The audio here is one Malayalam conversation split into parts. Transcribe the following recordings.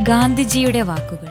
ഗാന്ധിജിയുടെ വാക്കുകൾ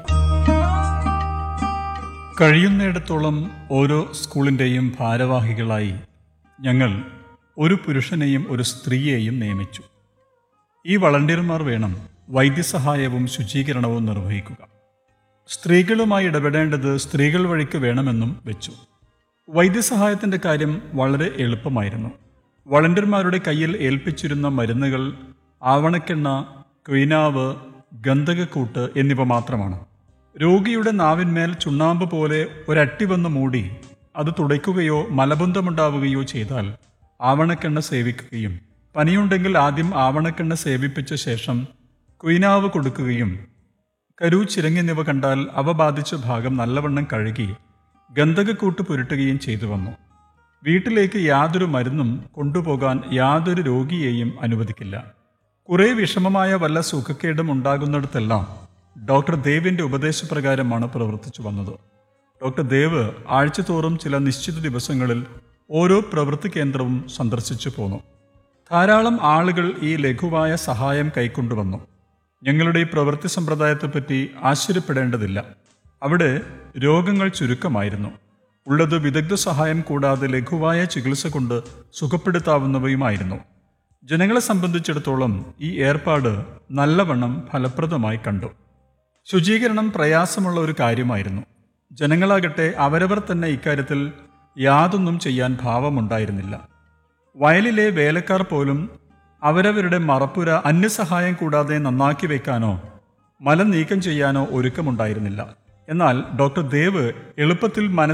കഴിയുന്നിടത്തോളം ഓരോ സ്കൂളിൻ്റെയും ഭാരവാഹികളായി ഞങ്ങൾ ഒരു പുരുഷനെയും ഒരു സ്ത്രീയെയും നിയമിച്ചു ഈ വളണ്ടിയർമാർ വേണം വൈദ്യസഹായവും ശുചീകരണവും നിർവഹിക്കുക സ്ത്രീകളുമായി ഇടപെടേണ്ടത് സ്ത്രീകൾ വഴിക്ക് വേണമെന്നും വെച്ചു വൈദ്യസഹായത്തിൻ്റെ കാര്യം വളരെ എളുപ്പമായിരുന്നു വളണ്ടിയർമാരുടെ കയ്യിൽ ഏൽപ്പിച്ചിരുന്ന മരുന്നുകൾ ആവണക്കെണ്ണ ക്വീനാവ് ഗന്ധകക്കൂട്ട് എന്നിവ മാത്രമാണ് രോഗിയുടെ നാവിന്മേൽ ചുണ്ണാമ്പ് പോലെ ഒരട്ടി വന്ന് മൂടി അത് തുടയ്ക്കുകയോ മലബന്ധമുണ്ടാവുകയോ ചെയ്താൽ ആവണക്കെണ്ണ സേവിക്കുകയും പനിയുണ്ടെങ്കിൽ ആദ്യം ആവണക്കെണ്ണ സേവിപ്പിച്ച ശേഷം ക്വീനാവ് കൊടുക്കുകയും കരു ചിരങ്ങെന്നിവ കണ്ടാൽ അവ ബാധിച്ച ഭാഗം നല്ലവണ്ണം കഴുകി ഗന്ധകക്കൂട്ട് പുരട്ടുകയും ചെയ്തു വന്നു വീട്ടിലേക്ക് യാതൊരു മരുന്നും കൊണ്ടുപോകാൻ യാതൊരു രോഗിയെയും അനുവദിക്കില്ല കുറെ വിഷമമായ വല്ല സുഖക്കേടും ഉണ്ടാകുന്നിടത്തെല്ലാം ഡോക്ടർ ദേവിന്റെ ഉപദേശപ്രകാരമാണ് പ്രവർത്തിച്ചു വന്നത് ഡോക്ടർ ദേവ് ആഴ്ചതോറും ചില നിശ്ചിത ദിവസങ്ങളിൽ ഓരോ പ്രവൃത്തി കേന്ദ്രവും സന്ദർശിച്ചു പോന്നു ധാരാളം ആളുകൾ ഈ ലഘുവായ സഹായം കൈക്കൊണ്ടുവന്നു ഞങ്ങളുടെ ഈ പ്രവൃത്തി സമ്പ്രദായത്തെപ്പറ്റി ആശ്ചര്യപ്പെടേണ്ടതില്ല അവിടെ രോഗങ്ങൾ ചുരുക്കമായിരുന്നു ഉള്ളത് വിദഗ്ധ സഹായം കൂടാതെ ലഘുവായ ചികിത്സ കൊണ്ട് സുഖപ്പെടുത്താവുന്നവയുമായിരുന്നു ജനങ്ങളെ സംബന്ധിച്ചിടത്തോളം ഈ ഏർപ്പാട് നല്ലവണ്ണം ഫലപ്രദമായി കണ്ടു ശുചീകരണം പ്രയാസമുള്ള ഒരു കാര്യമായിരുന്നു ജനങ്ങളാകട്ടെ അവരവർ തന്നെ ഇക്കാര്യത്തിൽ യാതൊന്നും ചെയ്യാൻ ഭാവമുണ്ടായിരുന്നില്ല വയലിലെ വേലക്കാർ പോലും അവരവരുടെ മറപ്പുര അന്യസഹായം കൂടാതെ നന്നാക്കി വെക്കാനോ മലം നീക്കം ചെയ്യാനോ ഒരുക്കമുണ്ടായിരുന്നില്ല എന്നാൽ ഡോക്ടർ ദേവ് എളുപ്പത്തിൽ മനസ്സ്